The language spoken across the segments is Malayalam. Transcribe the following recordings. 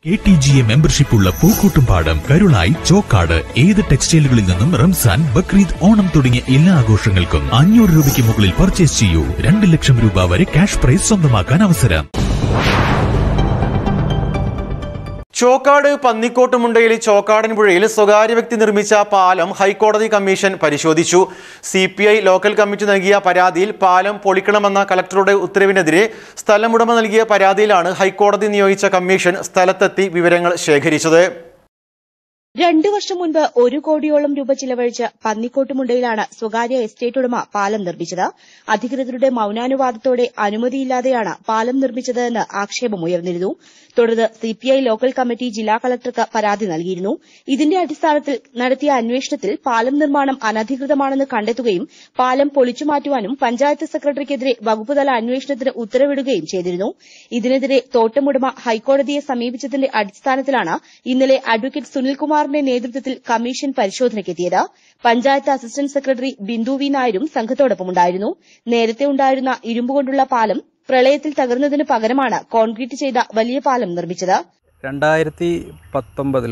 K T G A membership ഉള്ള പൂക്കൂട്ടുംപാടം കരുളായി ചോക്കാട് ഏത് ടെക്സ്റ്റൈലുകളിൽ നിന്നും റംസാൻ ബക്രീദ് ഓണം തുടങ്ങിയ എല്ലാ ആഘോഷങ്ങൾക്കും അഞ്ഞൂറ് രൂപയ്ക്ക് മുകളിൽ പർച്ചേസ് ചെയ്യൂ രണ്ട് ലക്ഷം രൂപ വരെ ക്യാഷ് പ്രൈസ് സ്വന്തമാക്കാൻ അവസരം ചോക്കാട് പന്നിക്കോട്ട് മുണ്ടയിൽ ചോക്കാടൻപുഴയിൽ സ്വകാര്യ വ്യക്തി നിർമ്മിച്ച പാലം ഹൈക്കോടതി കമ്മീഷൻ പരിശോധിച്ചു C P I local committee നൽകിയ പരാതിയിൽ പാലം പൊളിക്കണമെന്ന കലക്ടറുടെ ഉത്തരവിനെതിരെ സ്ഥലമുടമ നൽകിയ പരാതിയിലാണ് ഹൈക്കോടതി നിയോഗിച്ച കമ്മീഷൻ സ്ഥലത്തെത്തി വിവരങ്ങൾ ശേഖരിച്ചത് രണ്ടു വർഷം മുൻപ് ഒരു കോടിയോളം രൂപ ചിലവഴിച്ച് പന്നിക്കോട്ടുമുണ്ടയിലാണ് സ്വകാര്യ എസ്റ്റേറ്റ് ഉടമ പാലം നിർമ്മിച്ചത് അധികൃതരുടെ മൌനാനുവാദത്തോടെ അനുമതിയില്ലാതെയാണ് പാലം നിർമ്മിച്ചതെന്ന് ആക്ഷേപമുയർന്നിരുന്നു തുടർന്ന് സിപിഐ ലോക്കൽ കമ്മിറ്റി ജില്ലാ കളക്ടർക്ക് പരാതി നൽകിയിരുന്നു ഇതിന്റെ അടിസ്ഥാനത്തിൽ നടത്തിയ അന്വേഷണത്തിൽ പാലം നിർമ്മാണം അനധികൃതമാണെന്ന് കണ്ടെത്തുകയും പാലം പൊളിച്ചുമാറ്റുവാനും പഞ്ചായത്ത് സെക്രട്ടറിക്കെതിരെ വകുപ്പുതല അന്വേഷണത്തിന് ഉത്തരവിടുകയും ചെയ്തിരുന്നു ഇതിനെതിരെ തോട്ടമുടമ ഹൈക്കോടതിയെ സമീപിച്ചതിന്റെ അടിസ്ഥാനത്തിലാണ് ഇന്നലെ അഡ്വക്കേറ്റ് സുനിൽകുമാറിന്റെ നേതൃത്വത്തിൽ കമ്മീഷൻ പരിശോധനയ്ക്കെത്തിയത് panchayat assistant secretary Bindu V നായരും സംഘത്തോടൊപ്പമുണ്ടായിരുന്നു നേരത്തെ ഉണ്ടായിരുന്ന ഇരുമ്പുകൊണ്ടുള്ള പാലം പ്രളയത്തിൽ തകർന്നതിന് പകരമാണ് കോൺക്രീറ്റ് ചെയ്ത വലിയ പാലം നിർമ്മിച്ചത് രണ്ടായിരത്തി പത്തൊമ്പതിൽ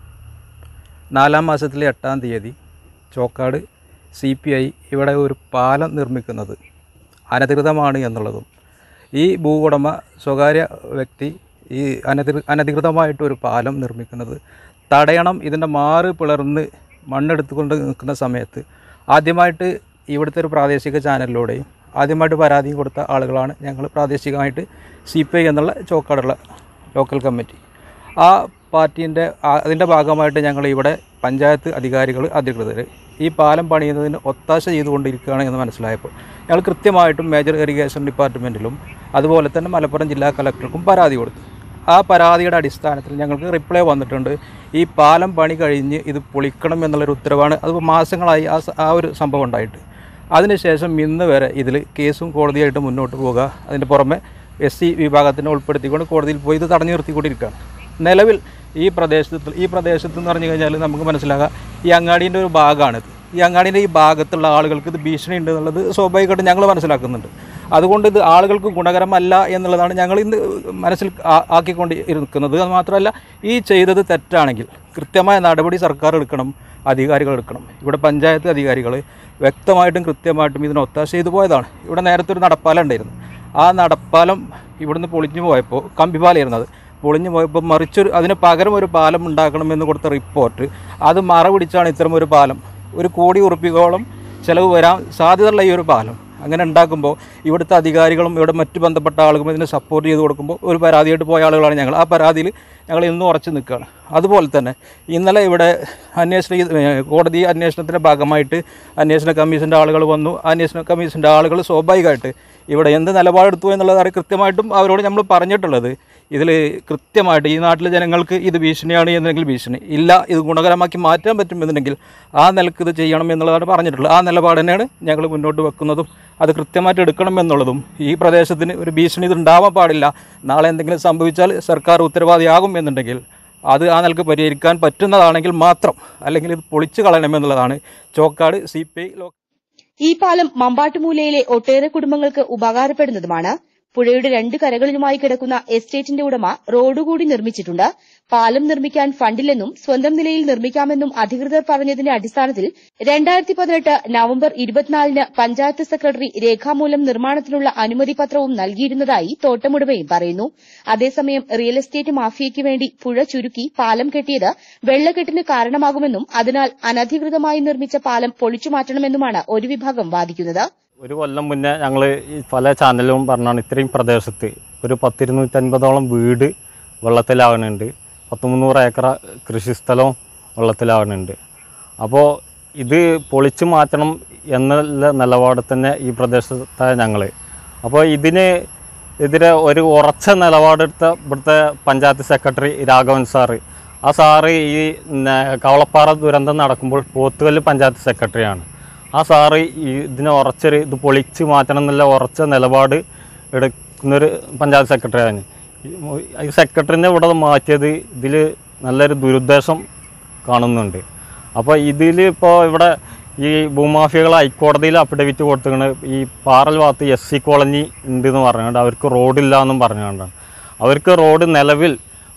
നാലാം മാസത്തിലെ എട്ടാം തീയതി ചോക്കാട് സി പി ഐ ഇവിടെ ഒരു പാലം നിർമ്മിക്കുന്നത് അനധികൃതമാണ് എന്നുള്ളതും ഈ ഭൂവുടമ സ്വകാര്യ വ്യക്തി ഈ അനധി അനധികൃതമായിട്ട് ഒരു പാലം നിർമ്മിക്കുന്നത് തടയണം ഇതിൻ്റെ മാറ് പിളർന്ന് മണ്ണെടുത്തുകൊണ്ട് നിൽക്കുന്ന സമയത്ത് ആദ്യമായിട്ട് ഇവിടുത്തെ ഒരു പ്രാദേശിക ചാനലിലൂടെയും ആദ്യമായിട്ട് പരാതി കൊടുത്ത ആളുകളാണ് ഞങ്ങൾ പ്രാദേശികമായിട്ട് സി പി ഐ എന്നുള്ള ചോക്കാടുള്ള ലോക്കൽ കമ്മിറ്റി ആ പാർട്ടീൻ്റെ അതിൻ്റെ ഭാഗമായിട്ട് ഞങ്ങൾ ഇവിടെ പഞ്ചായത്ത് അധികാരികൾ അധികൃതർ ഈ പാലം പണിയുന്നതിന് ഒത്താശ ചെയ്തുകൊണ്ടിരിക്കുകയാണ് എന്ന് മനസ്സിലായപ്പോൾ ഞങ്ങൾ കൃത്യമായിട്ടും മേജർ ഇറിഗേഷൻ ഡിപ്പാർട്ട്മെൻറ്റിലും അതുപോലെ തന്നെ മലപ്പുറം ജില്ലാ കളക്ടർക്കും പരാതി കൊടുത്തു ആ പരാതിയുടെ അടിസ്ഥാനത്തിൽ ഞങ്ങൾക്ക് റിപ്ലൈ വന്നിട്ടുണ്ട് ഈ പാലം പണി കഴിഞ്ഞ് ഇത് പൊളിക്കണം എന്നുള്ളൊരു ഉത്തരവാണ് അത് മാസങ്ങളായി ആ സ- ആ ഒരു സംഭവം ഉണ്ടായിട്ട് അതിനുശേഷം ഇന്ന് വരെ ഇതിൽ കേസും കോടതിയായിട്ട് മുന്നോട്ട് പോകുക അതിൻ്റെ പുറമെ എസ് സി വിഭാഗത്തിനെ ഉൾപ്പെടുത്തിക്കൊണ്ട് കോടതിയിൽ പോയി ഇത് തടഞ്ഞു നിർത്തിക്കൊണ്ടിരിക്കുകയാണ് നിലവിൽ ഈ പ്രദേശത്ത് ഈ പ്രദേശത്ത് എന്ന് പറഞ്ഞു കഴിഞ്ഞാൽ നമുക്ക് മനസ്സിലാകാം ഈ അങ്ങാടീൻ്റെ ഒരു ഭാഗമാണിത് ഈ അങ്ങാടീൻ്റെ ഈ ഭാഗത്തുള്ള ആളുകൾക്ക് ഇത് ഭീഷണി ഉണ്ട് എന്നുള്ളത് സ്വാഭാവികമായിട്ടും ഞങ്ങൾ മനസ്സിലാക്കുന്നുണ്ട് അതുകൊണ്ട് ഇത് ആളുകൾക്ക് ഗുണകരമല്ല എന്നുള്ളതാണ് ഞങ്ങൾ ഇന്ന് മനസ്സിൽ ആ- ആക്കിക്കൊണ്ട് ഇരിക്കുന്നത് അത് മാത്രമല്ല ഈ ചെയ്തത് തെറ്റാണെങ്കിൽ കൃത്യമായ നടപടി സർക്കാർ എടുക്കണം അധികാരികൾ എടുക്കണം ഇവിടെ പഞ്ചായത്ത് അധികാരികൾ വ്യക്തമായിട്ടും കൃത്യമായിട്ടും ഇതിന് ഒത്താശ ചെയ്തു പോയതാണ് ഇവിടെ നേരത്തെ ഒരു നടപ്പാലം ഉണ്ടായിരുന്നു ആ നടപ്പാലം ഇവിടുന്ന് പൊളിഞ്ഞു പോയപ്പോൾ കമ്പിപ്പാലായിരുന്നത് പൊളിഞ്ഞു പോയപ്പോൾ മറിച്ചൊരു അതിന് പകരം ഒരു പാലം ഉണ്ടാക്കണമെന്ന് കൊടുത്ത റിപ്പോർട്ട് അത് മറ പിടിച്ചാണ് ഇത്തരം ഒരു പാലം ഒരു കോടി ഉറുപ്പികോളം ചിലവ് വരാൻ സാധ്യതയുള്ള ഈ ഒരു പാലം അങ്ങനെ ഉണ്ടാക്കുമ്പോൾ ഇവിടുത്തെ അധികാരികളും ഇവിടെ മറ്റ് ബന്ധപ്പെട്ട ആളുകളും ഇതിനെ സപ്പോർട്ട് ചെയ്ത് കൊടുക്കുമ്പോൾ ഒരു പരാതിയായിട്ട് പോയ ആളുകളാണ് ഞങ്ങൾ ആ പരാതിയിൽ ഞങ്ങൾ ഇന്നും ഉറച്ചു നിൽക്കുകയാണ് അതുപോലെ തന്നെ ഇന്നലെ ഇവിടെ അന്വേഷണ ഏഹ് കോടതി അന്വേഷണത്തിൻ്റെ ഭാഗമായിട്ട് അന്വേഷണ കമ്മീഷൻ്റെ ആളുകൾ വന്നു അന്വേഷണ കമ്മീഷൻ്റെ ആളുകൾ സ്വാഭാവികമായിട്ട് ഇവിടെ എന്ത് നിലപാടെടുത്തു എന്നുള്ളത് കൃത്യമായിട്ടും അവരോട് നമ്മൾ പറഞ്ഞിട്ടുള്ളത് ഇതിൽ കൃത്യമായിട്ട് ഈ നാട്ടിലെ ജനങ്ങൾക്ക് ഇത് ഭീഷണിയാണ് എന്നുണ്ടെങ്കിൽ ഭീഷണി ഇല്ല ഇത് ഗുണകരമാക്കി മാറ്റാൻ പറ്റുമെന്നുണ്ടെങ്കിൽ ആ നിലക്ക് ഇത് ചെയ്യണം എന്നുള്ളതാണ് പറഞ്ഞിട്ടുള്ളത് ആ നിലപാട് തന്നെയാണ് ഞങ്ങൾ മുന്നോട്ട് വെക്കുന്നതും അത് കൃത്യമായിട്ട് എടുക്കണം എന്നുള്ളതും ഈ പ്രദേശത്തിന് ഒരു ഭീഷണി ഇത് ഉണ്ടാവാൻ പാടില്ല നാളെ എന്തെങ്കിലും സംഭവിച്ചാൽ സർക്കാർ ഉത്തരവാദിയാകും എന്നുണ്ടെങ്കിൽ അത് ആ നിലക്ക് പരിഹരിക്കാൻ പറ്റുന്നതാണെങ്കിൽ മാത്രം അല്ലെങ്കിൽ ഇത് പൊളിച്ചു കളയണമെന്നുള്ളതാണ് ചോക്കാട് സി പി ഐ ലോ ഈ പാലം മമ്പാട്ടുമൂലയിലെ ഒട്ടേറെ കുടുംബങ്ങൾക്ക് ഉപകാരപ്പെടുന്നതുമാണ് പുഴയുടെ രണ്ട് കരകളിലുമായി കിടക്കുന്ന എസ്റ്റേറ്റിന്റെ ഉടമ റോഡ് കൂടി നിർമ്മിച്ചിട്ടുണ്ട് പാലം നിർമ്മിക്കാൻ ഫണ്ടില്ലെന്നും സ്വന്തം നിലയിൽ നിർമ്മിക്കാമെന്നും അധികൃതർ പറഞ്ഞതിന്റെ അടിസ്ഥാനത്തിൽ രണ്ടായിരത്തി പതിനെട്ട് നവംബർ ഇരുപത്തിനാലിന് പഞ്ചായത്ത് സെക്രട്ടറി രേഖാമൂലം നിർമ്മാണത്തിനുള്ള അനുമതി പത്രവും നൽകിയിരുന്നതായി തോട്ടമുടമയും പറയുന്നു അതേസമയം റിയൽ എസ്റ്റേറ്റ് മാഫിയയ്ക്ക് വേണ്ടി പുഴ ചുരുക്കി പാലം കെട്ടിയത് വെള്ളക്കെട്ടിന് കാരണമാകുമെന്നും അതിനാൽ അനധികൃതമായി നിർമ്മിച്ച പാലം പൊളിച്ചു മാറ്റണമെന്നുമാണ് ഒരു വിഭാഗം വാദിക്കുന്നത് ഒരു കൊല്ലം മുന്നേ ഞങ്ങൾ ഈ പല ചാനലിലും പറഞ്ഞാണ് ഇത്രയും പ്രദേശത്ത് ഒരു പത്തിരുന്നൂറ്റൻപതോളം വീട് വെള്ളത്തിലാകുന്നുണ്ട് പത്ത് മുന്നൂറ് ഏക്കർ കൃഷിസ്ഥലവും വെള്ളത്തിലാകുന്നുണ്ട് അപ്പോൾ ഇത് പൊളിച്ചു മാറ്റണം എന്നുള്ള നിലപാട് തന്നെ ഈ പ്രദേശത്തെ ഞങ്ങൾ അപ്പോൾ ഇതിന് എതിരെ ഒരു ഉറച്ച നിലപാടെടുത്ത ഇവിടുത്തെ പഞ്ചായത്ത് സെക്രട്ടറി രാഘവൻ സാറ് ആ സാറ് ഈ പിന്നെ കവളപ്പാറ ദുരന്തം നടക്കുമ്പോൾ പോത്തുകല്ല് പഞ്ചായത്ത് സെക്രട്ടറിയാണ് ആ സാറ് ഈ ഇതിനെ ഉറച്ചൊരു ഇത് പൊളിച്ച് മാറ്റണം എന്നുള്ള ഉറച്ച നിലപാട് എടുക്കുന്നൊരു പഞ്ചായത്ത് സെക്രട്ടറിയാണ് ഈ സെക്രട്ടറിനെ ഇവിടെ മാറ്റിയത് ഇതിൽ നല്ലൊരു ദുരുദ്ദേശം കാണുന്നുണ്ട് അപ്പോൾ ഇതിൽ ഇപ്പോൾ ഇവിടെ ഈ ഭൂമാഫിയകൾ ഹൈക്കോടതിയിൽ അഫിഡവിറ്റ് കൊടുത്തിങ്ങനെ ഈ പാറൽ ഭാഗത്ത് എസ് സി കോളനി ഉണ്ടെന്ന് പറഞ്ഞുകൊണ്ട് അവർക്ക് റോഡില്ല എന്നും പറഞ്ഞുകൊണ്ടാണ് അവർക്ക് റോഡ് നിലവിൽ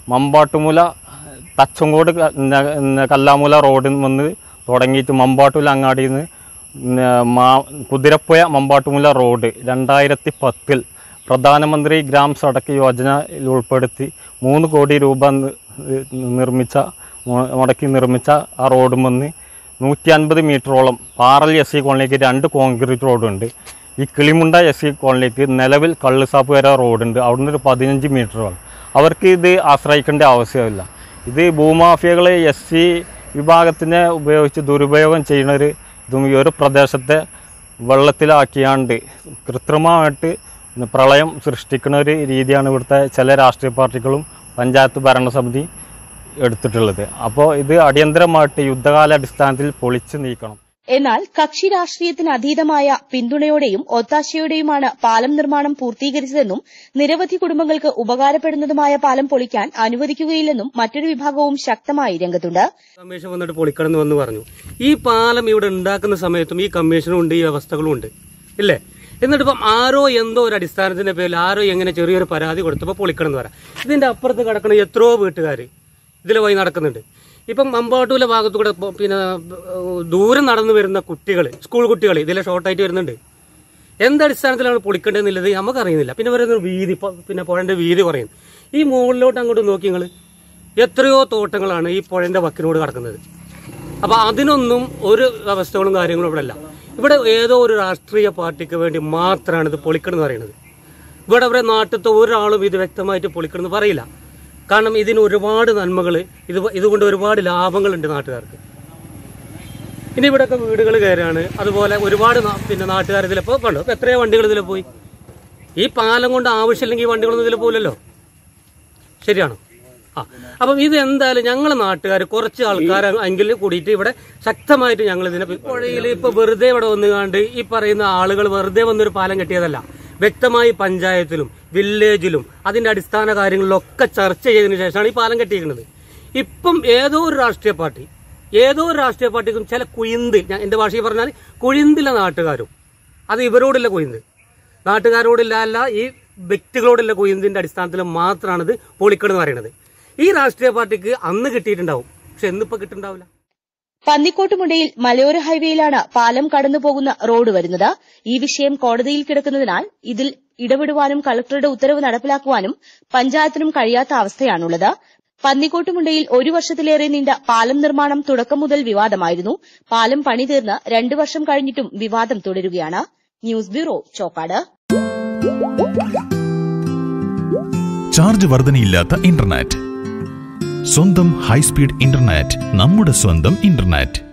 മമ്പാട്ടുമുല തച്ചങ്കോട് ക- ന- ന- കല്ലാമുല റോഡിൽ വന്ന് തുടങ്ങിയിട്ട് മമ്പാട്ടുമുല അങ്ങാടിയിൽ നിന്ന് ന- മാ കുതിരപ്പുഴ മമ്പാട്ടുമുല റോഡ് രണ്ടായിരത്തി പത്തിൽ പ്രധാനമന്ത്രി ഗ്രാം സടക്ക് യോജനയിൽ ഉൾപ്പെടുത്തി മൂന്ന് കോടി രൂപ നി- നിർമ്മിച്ച മു- മുടക്കി നിർമ്മിച്ച ആ റോഡും വന്ന് നൂറ്റി അൻപത് മീറ്ററോളം പാറൽ എസ് സി കോളനിലേക്ക് രണ്ട് കോൺക്രീറ്റ് റോഡുണ്ട് ഈ കിളിമുണ്ട എസ് സി കോളനിലേക്ക് നിലവിൽ കള്ളുസാപ്പ് വരെ റോഡുണ്ട് അവിടുന്ന് ഒരു പതിനഞ്ച് മീറ്ററാണ് അവർക്ക് ഇത് ആശ്രയിക്കേണ്ട ആവശ്യമില്ല ഇത് ഭൂമാഫിയകൾ എസ് സി വിഭാഗത്തിനെ ഉപയോഗിച്ച് ദുരുപയോഗം ചെയ്യുന്നൊരു ഇതും ഈ ഒരു പ്രദേശത്തെ വെള്ളത്തിലാക്കിയാണ്ട് കൃത്രിമമായിട്ട് പ്രളയം സൃഷ്ടിക്കുന്ന ഒരു രീതിയാണ് ഇവിടുത്തെ ചില രാഷ്ട്രീയ പാർട്ടികളും പഞ്ചായത്ത് ഭരണസമിതി എടുത്തിട്ടുള്ളത് അപ്പോൾ ഇത് അടിയന്തരമായിട്ട് യുദ്ധകാല അടിസ്ഥാനത്തിൽ പൊളിച്ചു നീക്കണം എന്നാൽ കക്ഷി രാഷ്ട്രീയത്തിന് അതീതമായ പിന്തുണയോടെയും ഒത്താശയോടെയുമാണ് പാലം നിർമ്മാണം പൂർത്തീകരിച്ചതെന്നും നിരവധി കുടുംബങ്ങൾക്ക് ഉപകാരപ്പെടുന്നതുമായ പാലം പൊളിക്കാൻ അനുവദിക്കുകയില്ലെന്നും മറ്റൊരു വിഭാഗവും ശക്തമായി രംഗത്തുണ്ട് കമ്മീഷൻ വന്നിട്ട് പൊളിക്കണം എന്ന് വന്ന് പറഞ്ഞു ഈ പാലം ഇവിടെ ഉണ്ടാക്കുന്ന സമയത്തും ഈ കമ്മീഷനും ഉണ്ട് ഈ വ്യവസ്ഥകളും ഉണ്ട് ഇല്ലേ എന്നിട്ട് ഇപ്പം ആരോ എന്തോ ഒരു അടിസ്ഥാനത്തിന്റെ പേരിൽ ആരോ എങ്ങനെ ചെറിയൊരു പരാതി കൊടുത്തപ്പോൾ പൊളിക്കണം എന്ന് പറയാം ഇതിന്റെ അപ്പുറത്ത് കിടക്കുന്ന എത്രയോ വീട്ടുകാർ ഇതിൽ വഴി നടക്കുന്നുണ്ട് ഇപ്പം മമ്പാട്ടൂലെ ഭാഗത്തൂടെ ഇപ്പൊ പിന്നെ ഏഹ്, ദൂരം നടന്നു വരുന്ന കുട്ടികൾ സ്കൂൾ കുട്ടികൾ ഇതിലെ ഷോർട്ടായിട്ട് വരുന്നുണ്ട് എന്തടിസ്ഥാനത്തിലാണ് പൊളിക്കേണ്ടതെന്നുള്ളത് നമുക്കറിയുന്നില്ല പിന്നെ പറയുന്നത് വീതി ഇപ്പൊ പിന്നെ പുഴന്റെ വീതി കുറയും ഈ മുകളിലോട്ട് അങ്ങോട്ട് നോക്കി നിങ്ങൾ എത്രയോ തോട്ടങ്ങളാണ് ഈ പുഴന്റെ വക്കിനോട് കിടക്കുന്നത് അപ്പൊ അതിനൊന്നും ഒരു വ്യവസ്ഥകളും കാര്യങ്ങളും ഇവിടെ അല്ല ഇവിടെ ഏതോ ഒരു രാഷ്ട്രീയ പാർട്ടിക്ക് വേണ്ടി മാത്രമാണ് ഇത് പൊളിക്കണം എന്ന് പറയുന്നത് ഇവിടെ ഇവിടെ നാട്ടിലത്തെ ഒരാളും ഇത് വ്യക്തമായിട്ട് പൊളിക്കണം എന്ന് പറയില്ല കാരണം ഇതിന് ഒരുപാട് നന്മകൾ ഇത് ഇതുകൊണ്ട് ഒരുപാട് ലാഭങ്ങളുണ്ട് നാട്ടുകാർക്ക് ഇനി ഇവിടെയൊക്കെ വീടുകൾ കയറാണ് അതുപോലെ ഒരുപാട് നാ- പിന്നെ നാട്ടുകാർ ഇതിലിപ്പോൾ കണ്ടോ ഇപ്പൊ എത്രയോ വണ്ടികൾ ഇതിൽ പോയി ഈ പാലം കൊണ്ട് ആവശ്യമില്ലെങ്കിൽ ഈ വണ്ടികളൊന്നും ഇതിൽ പോലല്ലോ ശരിയാണോ ആ അപ്പം ഇത് എന്തായാലും ഞങ്ങൾ നാട്ടുകാർ കുറച്ച് ആൾക്കാർ എങ്കിലും കൂടിയിട്ട് ഇവിടെ ശക്തമായിട്ട് ഞങ്ങൾ ഇതിനെ പുഴയിൽ ഇപ്പൊ വെറുതെ ഇവിടെ വന്നുകാണ്ട് ഈ പറയുന്ന ആളുകൾ വെറുതെ വന്നൊരു പാലം കെട്ടിയതല്ല വ്യക്തമായി പഞ്ചായത്തിലും വില്ലേജിലും അതിന്റെ അടിസ്ഥാന കാര്യങ്ങളിലൊക്കെ ചർച്ച ചെയ്തതിനു ശേഷമാണ് ഈ പാലം കെട്ടിയിരിക്കുന്നത് ഇപ്പം ഏതോ ഒരു രാഷ്ട്രീയ പാർട്ടി ഏതോ ഒരു രാഷ്ട്രീയ പാർട്ടിക്കും ചില കുയിന്ത് ഞാൻ എന്റെ ഭാഷയിൽ പറഞ്ഞാൽ കുഴിന്തില്ല നാട്ടുകാരും അത് ഇവരോടുള്ള കുയിന്ത് നാട്ടുകാരോടില്ല അല്ല ഈ വ്യക്തികളോടുള്ള കുയിന്തിന്റെ അടിസ്ഥാനത്തിൽ മാത്രമാണ് ഇത് പൊളിക്കണെന്ന് പറയുന്നത് ഈ രാഷ്ട്രീയ പാർട്ടിക്ക് അന്ന് കിട്ടിയിട്ടുണ്ടാവും പക്ഷെ എന്നിപ്പോ കിട്ടുന്നുണ്ടാവില്ല പന്നിക്കോട്ടുമുണ്ടയിൽ മലയോര ഹൈവേയിലാണ് പാലം കടന്നു പോകുന്ന റോഡ് വരുന്നത് ഈ വിഷയം കോടതിയിൽ കിടക്കുന്നതിനാൽ ഇതിൽ ഇടപെടുവാനും കളക്ടറുടെ ഉത്തരവ് നടപ്പിലാക്കുവാനും പഞ്ചായത്തിനും കഴിയാത്ത അവസ്ഥയാണുള്ളത് പന്നിക്കോട്ടുമുണ്ടയിൽ ഒരു വർഷത്തിലേറെ നീണ്ട പാലം നിർമ്മാണം തുടക്കം മുതൽ വിവാദമായിരുന്നു പാലം പണി തീർന്ന് രണ്ടു വർഷം കഴിഞ്ഞിട്ടും വിവാദം തുടരുകയാണ് ന്യൂസ് ബ്യൂറോ ചോക്കാട് ചാർജ് വർധനയില്ലാത്ത ഇന്റർനെറ്റ് സ്വന്തം ഹൈസ്പീഡ് ഇന്റർനെറ്റ് നമ്മുടെ സ്വന്തം ഇന്റർനെറ്റ്